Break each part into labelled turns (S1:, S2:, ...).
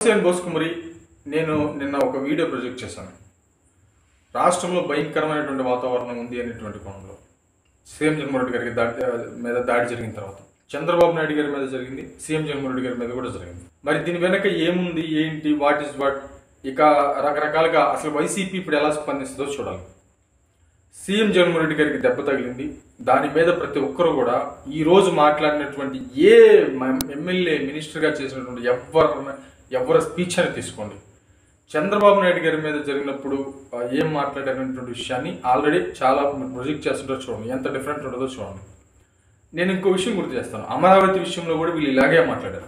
S1: హుసేన్ బోస్కుమరి నేను నిన్న ఒక వీడియో ప్రొజెక్ట్ చేశాను రాష్ట్రంలో భయంకరమైనటువంటి వాతావరణం ఉంది అనేటువంటి కోణంలో సీఎం జగన్మోహన్ రెడ్డి గారికి దాడి మీద దాడి జరిగిన తర్వాత చంద్రబాబు నాయుడు గారి మీద జరిగింది సీఎం జగన్మోహన్ రెడ్డి గారి మీద కూడా జరిగింది మరి దీని వెనక ఏముంది ఏంటి వాట్ ఇస్ వాట్ ఇక రకరకాలుగా అసలు వైసీపీ ఇప్పుడు ఎలా స్పందిస్తుందో చూడాలి సీఎం జగన్మోహన్ రెడ్డి గారికి దెబ్బ తగిలింది దాని మీద ప్రతి ఒక్కరు కూడా ఈ రోజు మాట్లాడినటువంటి ఏ మ- ఎమ్మెల్యే మినిస్టర్గా చేసినటువంటి ఎవరు ఎవరి స్పీచ్ అని తీసుకోండి చంద్రబాబు నాయుడు గారి మీద జరిగినప్పుడు ఆ, ఏం మాట్లాడారనేటువంటి విషయాన్ని ఆల్రెడీ చాలా ప్రొజెక్ట్ చేస్తుంటారో చూడండి ఎంత డిఫరెంట్ ఉంటుందో చూడండి నేను ఇంకో విషయం గుర్తు చేస్తాను అమరావతి విషయంలో కూడా వీళ్ళు ఇలాగే మాట్లాడారు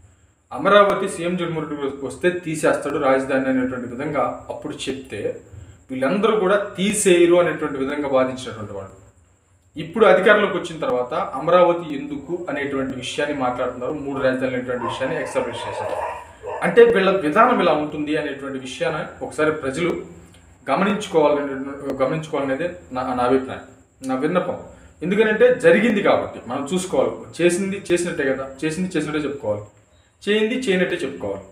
S1: అమరావతి సీఎం జగన్మోహన్ రెడ్డి గారికి వస్తే తీసేస్తాడు రాజధాని అనేటువంటి విధంగా అప్పుడు చెప్తే వీళ్ళందరూ కూడా తీసేయరు అనేటువంటి విధంగా వాదించినటువంటి వాళ్ళు ఇప్పుడు అధికారంలోకి వచ్చిన తర్వాత అమరావతి ఎందుకు అనేటువంటి విషయాన్ని మాట్లాడుతున్నారు మూడు రాజధానులు అనేటువంటి విషయాన్ని ఎక్స్టాబ్లిష్ చేశారు అంటే వీళ్ళ విధానం ఇలా ఉంటుంది అనేటువంటి విషయాన్ని ఒకసారి ప్రజలు గమనించుకోవాలనే గమనించుకోవాలనేది నా నా అభిప్రాయం నా విన్నపం ఎందుకంటే జరిగింది కాబట్టి మనం చూసుకోవాలి చేసింది చేసినట్టే కదా చేసింది చేసినట్టే చెప్పుకోవాలి చేయింది చేయనట్టే చెప్పుకోవాలి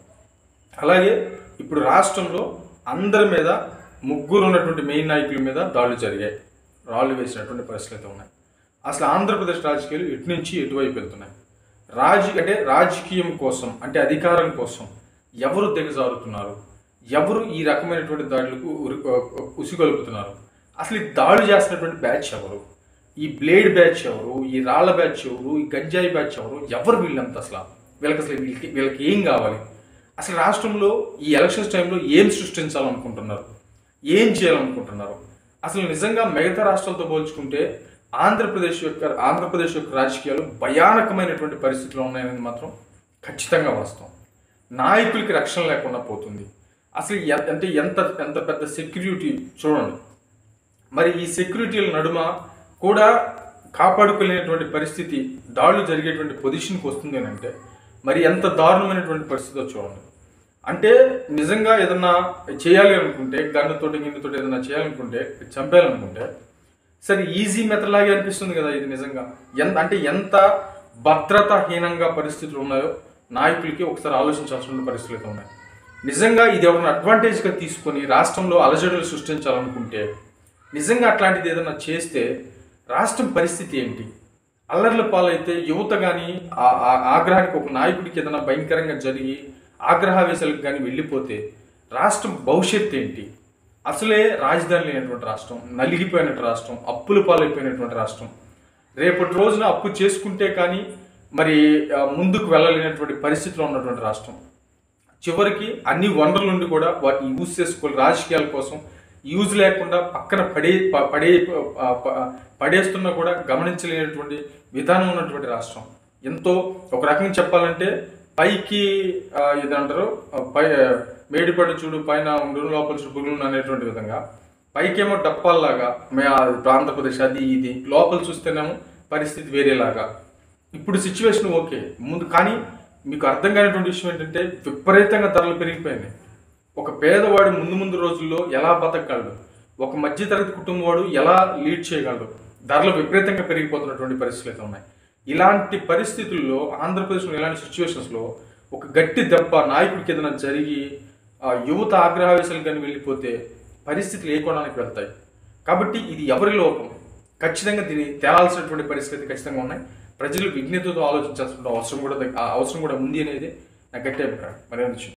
S1: అలాగే ఇప్పుడు రాష్ట్రంలో అందరి మీద ముగ్గురు ఉన్నటువంటి మెయిన్ నాయకుల మీద దాడులు జరిగాయి రాళ్ళు వేసినటువంటి పరిస్థితులు అయితే ఉన్నాయి అసలు ఆంధ్రప్రదేశ్ రాజకీయాలు ఎటు నుంచి ఎటువైపు వెళ్తున్నాయి రాజ అంటే రాజకీయం కోసం అంటే అధికారం కోసం ఎవరు దిగజారుతున్నారు ఎవరు ఈ రకమైనటువంటి దాడులకు ఉరి- ఉసిగొలుపుతున్నారు అసలు ఈ దాడులు చేస్తున్నటువంటి బ్యాచ్ ఎవరు ఈ బ్లేడ్ బ్యాచ్ ఎవరు ఈ రాళ్ల బ్యాచ్ ఎవరు ఈ గంజాయి బ్యాచ్ ఎవరు ఎవరు వీళ్ళంతా అసలు వీళ్ళకి అసలు వీళ్ళకి వీళ్ళకి ఏం కావాలి అసలు రాష్ట్రంలో ఈ ఎలక్షన్స్ టైంలో ఏం సృష్టించాలనుకుంటున్నారు ఏం చేయాలనుకుంటున్నారు అసలు నిజంగా మిగతా రాష్ట్రాలతో పోల్చుకుంటే ఆంధ్రప్రదేశ్ యొక్క ఆంధ్రప్రదేశ్ యొక్క రాజకీయాలు భయానకమైనటువంటి పరిస్థితులు ఉన్నాయనేది మాత్రం ఖచ్చితంగా వాస్తవం నాయకులకి రక్షణ లేకుండా పోతుంది అసలు ఎ- అంటే ఎంత ఎంత పెద్ద సెక్యూరిటీ చూడండి మరి ఈ సెక్యూరిటీల నడుమ కూడా కాపాడుకోలేనటువంటి పరిస్థితి దాడులు జరిగేటువంటి పొజిషన్కి వస్తుంది అని అంటే మరి ఎంత దారుణమైనటువంటి పరిస్థితిలో చూడండి అంటే నిజంగా ఏదన్నా చేయాలి అనుకుంటే గన్నుతోటి గిన్నెతోటి ఏదైనా చేయాలనుకుంటే చంపేయాలనుకుంటే సరే ఈజీ మెథడ్ లాగే అనిపిస్తుంది కదా ఇది నిజంగా ఎంత అంటే ఎంత భద్రతాహీనంగా పరిస్థితులు ఉన్నాయో నాయకులకి ఒకసారి ఆలోచించాల్సిన పరిస్థితులు అయితే ఉన్నాయి నిజంగా ఇది ఎవరైనా అడ్వాంటేజ్గా తీసుకొని రాష్ట్రంలో అలజడులు సృష్టించాలనుకుంటే నిజంగా అట్లాంటిది ఏదైనా చేస్తే రాష్ట్రం పరిస్థితి ఏంటి అల్లర్ల పాలైతే యువత కానీ ఆగ్రహానికి ఒక నాయకుడికి ఏదైనా భయంకరంగా జరిగి ఆగ్రహావేశాలకు కానీ వెళ్ళిపోతే రాష్ట్రం భవిష్యత్తు ఏంటి అసలే రాజధాని లేనటువంటి రాష్ట్రం నలిగిపోయినటువంటి రాష్ట్రం అప్పుల పాలైపోయినటువంటి రాష్ట్రం రేపటి రోజున అప్పు చేసుకుంటే కానీ మరి ఆ, ముందుకు వెళ్ళలేనటువంటి పరిస్థితిలో ఉన్నటువంటి రాష్ట్రం చివరికి అన్ని వనరుల నుండి కూడా వాటిని యూజ్ చేసుకోవాలి రాజకీయాల కోసం యూజ్ లేకుండా పక్కన పడే ప- పడే ప- ప- పడేస్తున్నా కూడా గమనించలేనటువంటి విధానం ఉన్నటువంటి రాష్ట్రం ఎంతో ఒక రకంగా చెప్పాలంటే పైకి ఆ, ఇదంటారు ఆ, పై మేడిపడి చూడు పైన ఉండు లోపల చూడు పురుగులు అనేటువంటి విధంగా పైకేమో డప్పాల్లాగా మే ఆ ఆంధ్రప్రదేశ్ అది ఇది లోపల చూస్తేనేమో పరిస్థితి వేరేలాగా ఇప్పుడు సిచ్యువేషన్ ఓకే ముందు కానీ మీకు అర్థం కానిటువంటి విషయం ఏంటంటే విపరీతంగా ధరలు పెరిగిపోయినాయి ఒక పేదవాడు ముందు ముందు రోజుల్లో ఎలా బతకగలడు ఒక మధ్యతరగతి కుటుంబం వాడు ఎలా లీడ్ చేయగలడు ధరలు విపరీతంగా పెరిగిపోతున్నటువంటి పరిస్థితులు అయితే ఉన్నాయి ఇలాంటి పరిస్థితుల్లో ఆంధ్రప్రదేశ్లో ఇలాంటి సిచ్యువేషన్స్లో ఒక గట్టి దెబ్బ నాయకుడికి ఏదైనా జరిగి ఆ యువత ఆగ్రహావేశాలు కానీ వెళ్ళిపోతే పరిస్థితులు ఏ కోణానికి వెళ్తాయి కాబట్టి ఇది ఎవరి లోపం ఖచ్చితంగా దీన్ని తేలాల్సినటువంటి పరిస్థితి ఖచ్చితంగా ఉన్నాయి ప్రజలు విజ్ఞతతో ఆలోచించాల్సిన అవసరం కూడా దగ్- ఆ అవసరం కూడా ఉంది అనేది నా గట్టి అభిప్రాయం మరి